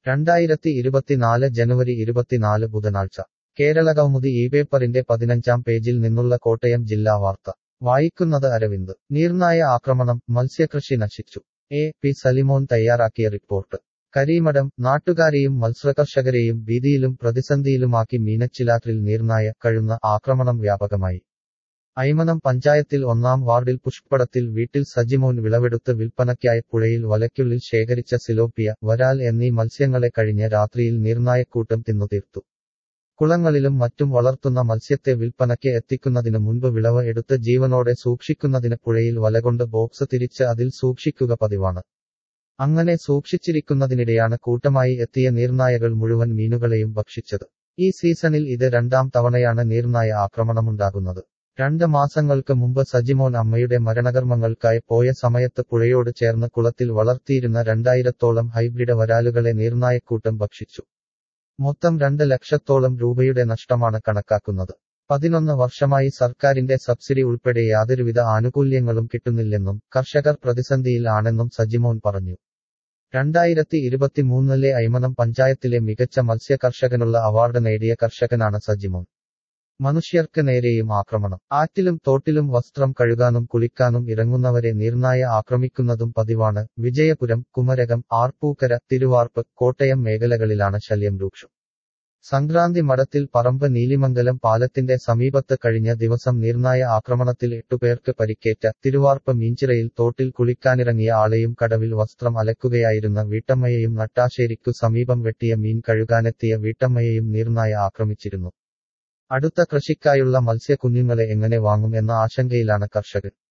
രണ്ടായിരത്തി ഇരുപത്തിനാല് ജനുവരി ഇരുപത്തിനാല് ബുധനാഴ്ച കേരള കൗമുദി ഈ പേപ്പറിന്റെ പതിനഞ്ചാം പേജിൽ നിന്നുള്ള കോട്ടയം ജില്ലാ വാർത്ത വായിക്കുന്നത് അരവിന്ദ് നീർനായ ആക്രമണം മത്സ്യകൃഷി നശിച്ചു എ പി സലിമോൻ തയ്യാറാക്കിയ റിപ്പോർട്ട് കരീമഠം നാട്ടുകാരെയും മത്സ്യകർഷകരെയും ഭീതിയിലും പ്രതിസന്ധിയിലുമാക്കി മീനച്ചിലാറ്റിൽ നീർനായ കഴുന്ന ആക്രമണം വ്യാപകമായി ഐമനം പഞ്ചായത്തിൽ ഒന്നാം വാർഡിൽ പുഷ്പടത്തിൽ വീട്ടിൽ സജിമോൻ വിളവെടുത്ത് വിൽപ്പനയ്ക്കായി പുഴയിൽ വലയ്ക്കുള്ളിൽ ശേഖരിച്ച സിലോപ്പിയ വരാൽ എന്നീ മത്സ്യങ്ങളെ കഴിഞ്ഞ രാത്രിയിൽ നീർനായക്കൂട്ടം തിന്നുതീർത്തു കുളങ്ങളിലും മറ്റും വളർത്തുന്ന മത്സ്യത്തെ വിൽപ്പനയ്ക്ക് എത്തിക്കുന്നതിന് മുൻപ് വിളവ് എടുത്ത് ജീവനോടെ സൂക്ഷിക്കുന്നതിന് പുഴയിൽ വലകൊണ്ട് ബോക്സ് തിരിച്ച് അതിൽ സൂക്ഷിക്കുക പതിവാണ് അങ്ങനെ സൂക്ഷിച്ചിരിക്കുന്നതിനിടെയാണ് കൂട്ടമായി എത്തിയ നീർനായകൾ മുഴുവൻ മീനുകളെയും ഭക്ഷിച്ചത് ഈ സീസണിൽ ഇത് രണ്ടാം തവണയാണ് നീർനായ ആക്രമണമുണ്ടാകുന്നത് രണ്ട് മാസങ്ങൾക്ക് മുമ്പ് സജിമോൻ അമ്മയുടെ മരണകർമ്മങ്ങൾക്കായി പോയ സമയത്ത് പുഴയോട് ചേർന്ന് കുളത്തിൽ വളർത്തിയിരുന്ന രണ്ടായിരത്തോളം ഹൈബ്രിഡ് വരാലുകളെ നീർനായക്കൂട്ടം ഭക്ഷിച്ചു മൊത്തം രണ്ട് ലക്ഷത്തോളം രൂപയുടെ നഷ്ടമാണ് കണക്കാക്കുന്നത് പതിനൊന്ന് വർഷമായി സർക്കാരിന്റെ സബ്സിഡി ഉൾപ്പെടെ യാതൊരുവിധ ആനുകൂല്യങ്ങളും കിട്ടുന്നില്ലെന്നും കർഷകർ പ്രതിസന്ധിയിൽ ആണെന്നും സജിമോൻ പറഞ്ഞു രണ്ടായിരത്തി ഇരുപത്തിമൂന്നിലെ ഐമനം പഞ്ചായത്തിലെ മികച്ച മത്സ്യ കർഷകനുള്ള അവാർഡ് നേടിയ കർഷകനാണ് സജിമോൻ മനുഷ്യർക്ക് നേരെയും ആക്രമണം ആറ്റിലും തോട്ടിലും വസ്ത്രം കഴുകാനും കുളിക്കാനും ഇറങ്ങുന്നവരെ നീർനായ ആക്രമിക്കുന്നതും പതിവാണ് വിജയപുരം കുമരകം ആർപ്പൂക്കര തിരുവാർപ്പ് കോട്ടയം മേഖലകളിലാണ് ശല്യം രൂക്ഷം സംക്രാന്തി മഠത്തിൽ പറമ്പ് നീലിമംഗലം പാലത്തിന്റെ സമീപത്ത് കഴിഞ്ഞ ദിവസം നീർനായ ആക്രമണത്തിൽ എട്ടുപേർക്ക് പരിക്കേറ്റ തിരുവാർപ്പ് മീഞ്ചിറയിൽ തോട്ടിൽ കുളിക്കാനിറങ്ങിയ ആളെയും കടവിൽ വസ്ത്രം അലക്കുകയായിരുന്ന വീട്ടമ്മയെയും നട്ടാശ്ശേരിക്കു സമീപം വെട്ടിയ മീൻ കഴുകാനെത്തിയ വീട്ടമ്മയെയും നീർനായ ആക്രമിച്ചിരുന്നു അടുത്ത കൃഷിക്കായുള്ള മത്സ്യക്കുഞ്ഞുങ്ങളെ എങ്ങനെ വാങ്ങും എന്ന ആശങ്കയിലാണ് കർഷകർ